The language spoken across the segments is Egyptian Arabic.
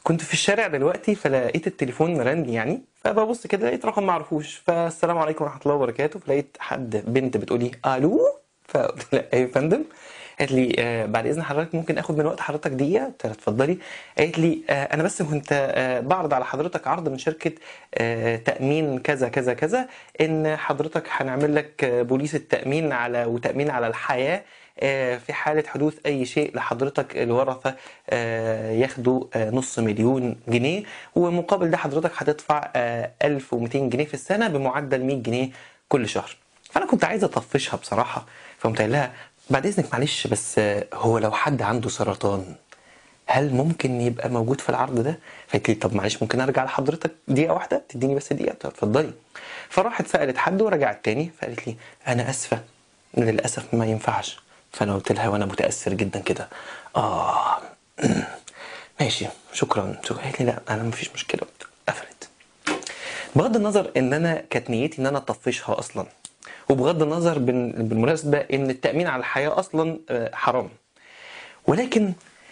كنت في الشارع دلوقتي فلقيت التليفون رن يعني فببص كده لقيت رقم معرفوش فالسلام عليكم ورحمه الله وبركاته فلقيت حد بنت بتقول لي الو فقلت لها ايوه يا فندم قالت لي آه بعد اذن حضرتك ممكن اخد من وقت حضرتك دقيقه قلت لها اتفضلي قالت لي آه انا بس كنت آه بعرض على حضرتك عرض من شركه آه تامين كذا كذا كذا ان حضرتك هنعمل لك آه، بوليس التامين على وتامين على الحياه آه، في حالة حدوث أي شيء لحضرتك الورثة آه، ياخدوا آه، نص مليون جنيه ومقابل ده حضرتك هتدفع آه، 1200 جنيه في السنة بمعدل 100 جنيه كل شهر فأنا كنت عايز أطفشها بصراحة فقمت قايل لها بعد إذنك معلش بس آه، هو لو حد عنده سرطان هل ممكن يبقى موجود في العرض ده؟ فقالت لي طب معلش ممكن ارجع لحضرتك دقيقة واحدة تديني بس دقيقة قلت لها اتفضلي فراحت سألت حد ورجعت تاني فقالت لي أنا آسفة للأسف ما ينفعش فأنا قلت لها وأنا متأثر جدا كده آه ماشي شكرا شكرا قالت لي لا أنا مفيش مشكلة قفلت بغض النظر ان انا كانت نيتي ان انا اطفشها اصلا وبغض النظر بال- بالمناسبه ان التامين على الحياه اصلا آه، حرام ولكن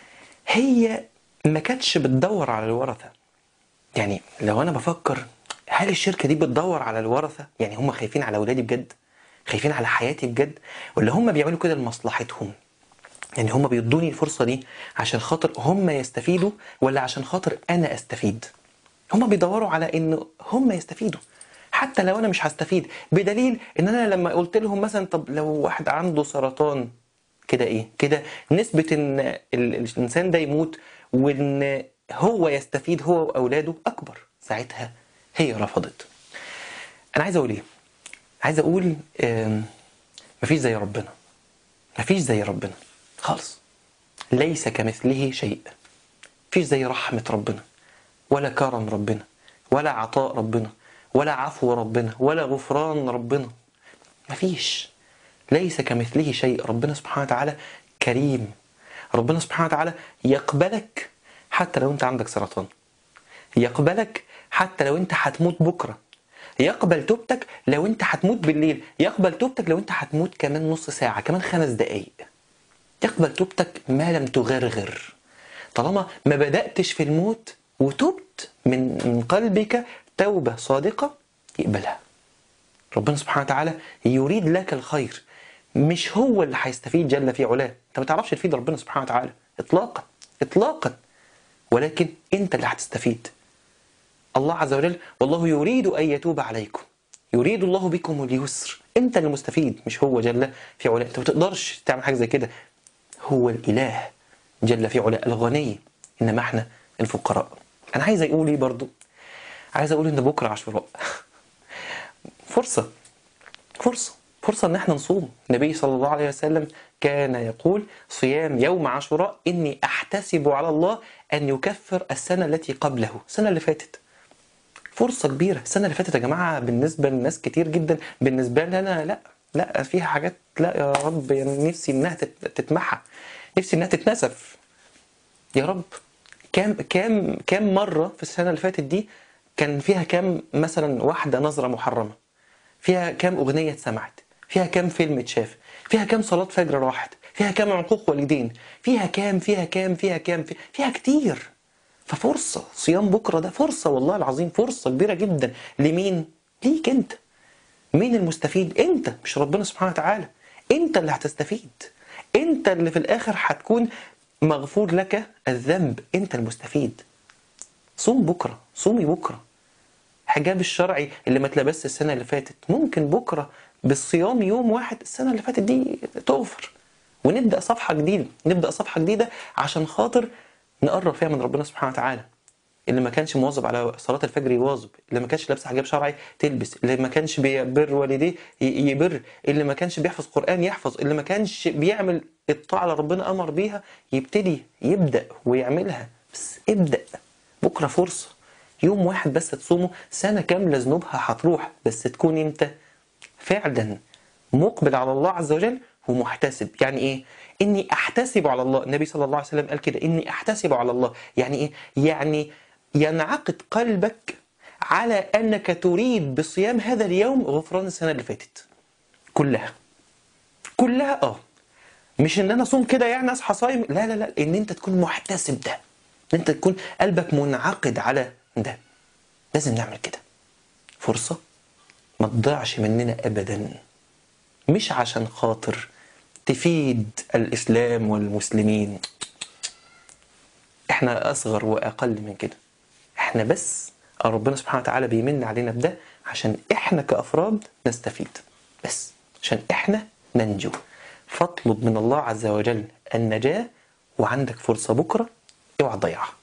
هي ما كانتش بتدور على الورثه يعني لو انا بفكر هل الشركه دي بتدور على الورثه يعني هم خايفين على اولادي بجد خايفين على حياتي بجد ولا هم بيعملوا كده لمصلحتهم يعني هم بيدوني الفرصه دي عشان خاطر هم يستفيدوا ولا عشان خاطر انا استفيد هم بيدوروا على ان هم يستفيدوا حتى لو انا مش هستفيد بدليل ان انا لما قلت لهم مثلا طب لو واحد عنده سرطان كده ايه كده نسبة ان ال- الانسان ده يموت وان هو يستفيد هو واولاده اكبر ساعتها هي رفضت انا عايز اقول ايه عايز اقول آم، مفيش زي ربنا مفيش زي ربنا خالص ليس كمثله شيء مفيش زي رحمة ربنا ولا كرم ربنا ولا عطاء ربنا ولا عفو ربنا ولا غفران ربنا مفيش ليس كمثله شيء ربنا سبحانه وتعالى كريم ربنا سبحانه وتعالى يقبلك حتى لو انت عندك سرطان يقبلك حتى لو انت هتموت بكره يقبل توبتك لو انت هتموت بالليل يقبل توبتك لو انت هتموت كمان نص ساعة كمان خمس دقايق يقبل توبتك ما لم تغرغر طالما ما بدأتش في الموت وتبت من من قلبك توبة صادقة يقبلها ربنا سبحانه وتعالى يريد لك الخير مش هو اللي هيستفيد جل في علاه انت ما تعرفش تفيد ربنا سبحانه وتعالى اطلاقا اطلاقا ولكن انت اللي هتستفيد الله عز وجل والله يريد ان يتوب عليكم يريد الله بكم اليسر انت اللي مستفيد مش هو جل في علاه انت ما تقدرش تعمل حاجه زي كده هو الاله جل في علاه الغني انما احنا الفقراء انا عايز اقول ايه برضو عايز اقول ان بكره عاشوراء فرصه فرصه فرصه ان احنا نصوم النبي صلى الله عليه وسلم كان يقول صيام يوم عاشوراء اني احتسب على الله ان يكفر السنه التي قبله السنه اللي فاتت فرصه كبيره السنه اللي فاتت يا جماعه بالنسبه لناس كتير جدا بالنسبه لي انا لا لا فيها حاجات لا يا رب يعني نفسي انها تت- تتمحى نفسي انها تتنسف يا رب كام كام كام مره في السنه اللي فاتت دي كان فيها كام مثلا واحده نظره محرمه فيها كام اغنيه اتسمعت فيها كام فيلم اتشاف فيها كام صلاه فجر راحت فيها كام عقوق والدين فيها كام فيها كام فيها كام فيها, فيها كتير ففرصه صيام بكره ده فرصه والله العظيم فرصه كبيره جدا لمين ليك انت مين المستفيد انت مش ربنا سبحانه وتعالى انت اللي هتستفيد انت اللي في الاخر هتكون مغفور لك الذنب انت المستفيد صوم بكره صومي بكره حجاب الشرعي اللي ما اتلبسش السنه اللي فاتت ممكن بكره بالصيام يوم واحد السنه اللي فاتت دي تغفر ونبدا صفحه جديده نبدا صفحه جديده عشان خاطر نقرب فيها من ربنا سبحانه وتعالى اللي ما كانش مواظب على صلاة الفجر يواظب اللي ما كانش لابس حجاب شرعي تلبس اللي ما كانش بيبر والديه ي- يبر اللي ما كانش بيحفظ قرآن يحفظ اللي ما كانش بيعمل الطاعة اللي ربنا أمر بيها يبتدي يبدأ ويعملها بس ابدأ بكرة فرصة يوم واحد بس تصومه سنة كاملة ذنوبها هتروح بس تكون انت فعلا مقبل على الله عز وجل ومحتسب يعني ايه اني احتسب على الله النبي صلى الله عليه وسلم قال كده اني احتسب على الله يعني ايه يعني ينعقد قلبك على انك تريد بصيام هذا اليوم غفران السنه اللي فاتت كلها كلها اه مش ان انا اصوم كده يعني اصحى صايم لا لا لا ان انت تكون محتسب ده ان انت تكون قلبك منعقد على ده لازم نعمل كده فرصة ما تضيعش مننا ابدا مش عشان خاطر تفيد الاسلام والمسلمين احنا اصغر واقل من كده احنا بس ربنا سبحانه وتعالى بيمن علينا بده عشان احنا كافراد نستفيد بس عشان احنا ننجو فاطلب من الله عز وجل النجاة وعندك فرصة بكرة اوعى تضيعها